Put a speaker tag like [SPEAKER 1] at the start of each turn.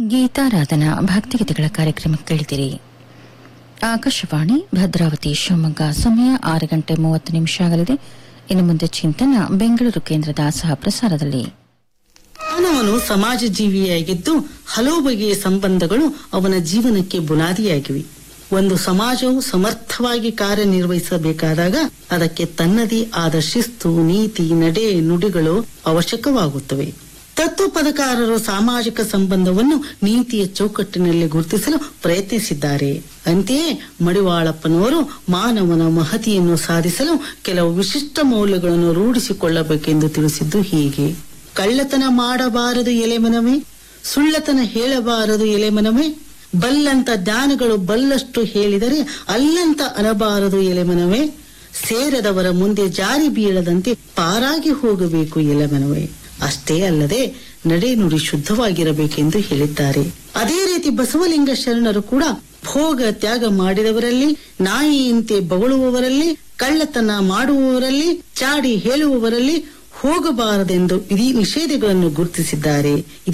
[SPEAKER 1] ಗೀತಾರಾಧನಾ ಭಕ್ತಿಗೀತೆಗಳ ಕಾರ್ಯಕ್ರಮ ಕೇಳಿದಿರಿ ಆಕಾಶವಾಣಿ ಭದ್ರಾವತಿ ಶಿವಮೊಗ್ಗ ಸಮಯ ಆರು ಗಂಟೆ ಮೂವತ್ತು ನಿಮಿಷ ಆಗಲಿದೆ ಇನ್ನು ಮುಂದೆ ಚಿಂತನ ಬೆಂಗಳೂರು ಕೇಂದ್ರದ ಸಹ ಪ್ರಸಾರದಲ್ಲಿ
[SPEAKER 2] ಮಾನವನು ಸಮಾಜ ಜೀವಿಯಾಗಿದ್ದು ಹಲವು ಬಗೆಯ ಸಂಬಂಧಗಳು ಅವನ ಜೀವನಕ್ಕೆ ಬುನಾದಿಯಾಗಿವೆ ಒಂದು ಸಮಾಜವು ಸಮರ್ಥವಾಗಿ ಕಾರ್ಯನಿರ್ವಹಿಸಬೇಕಾದಾಗ ಅದಕ್ಕೆ ತನ್ನದೇ ಆದ ಶಿಸ್ತು ನೀತಿ ನಡೆ ನುಡಿಗಳು ಅವಶ್ಯಕವಾಗುತ್ತವೆ ತತ್ವಪದಕಾರರು ಸಾಮಾಜಿಕ ಸಂಬಂಧವನ್ನು ನೀತಿಯ ಚೌಕಟ್ಟಿನಲ್ಲಿ ಗುರುತಿಸಲು ಪ್ರಯತ್ನಿಸಿದ್ದಾರೆ ಅಂತೆಯೇ ಮಡಿವಾಳಪ್ಪನವರು ಮಾನವನ ಮಹತಿಯನ್ನು ಸಾಧಿಸಲು ಕೆಲವು ವಿಶಿಷ್ಟ ಮೌಲ್ಯಗಳನ್ನು ರೂಢಿಸಿಕೊಳ್ಳಬೇಕೆಂದು ತಿಳಿಸಿದ್ದು ಹೀಗೆ ಕಳ್ಳತನ ಮಾಡಬಾರದು ಎಲೆಮನವೇ ಸುಳ್ಳತನ ಹೇಳಬಾರದು ಎಲೆಮನವೇ ಬಲ್ಲಂತ ಜ್ಞಾನಗಳು ಬಲ್ಲಷ್ಟು ಹೇಳಿದರೆ ಅಲ್ಲಂತ ಅನಬಾರದು ಎಲೆಮನವೇ ಸೇರದವರ ಮುಂದೆ ಜಾರಿ ಬೀಳದಂತೆ ಪಾರಾಗಿ ಹೋಗಬೇಕು ಎಲೆಮನವೇ ಅಷ್ಟೇ ಅಲ್ಲದೆ ನಡೆ ನುಡಿ ಶುದ್ಧವಾಗಿರಬೇಕೆಂದು ಹೇಳಿದ್ದಾರೆ ಅದೇ ರೀತಿ ಬಸವಲಿಂಗ ಶರಣರು ಕೂಡ ಭೋಗ ತ್ಯಾಗ ಮಾಡಿದವರಲ್ಲಿ ನಾಯಿಯಂತೆ ಬಗಳುವವರಲ್ಲಿ ಕಳ್ಳತನ ಮಾಡುವವರಲ್ಲಿ ಚಾಡಿ ಹೇಳುವವರಲ್ಲಿ ಹೋಗಬಾರದೆಂದು ವಿಧಿ ನಿಷೇಧಗಳನ್ನು ಗುರುತಿಸಿದ್ದಾರೆ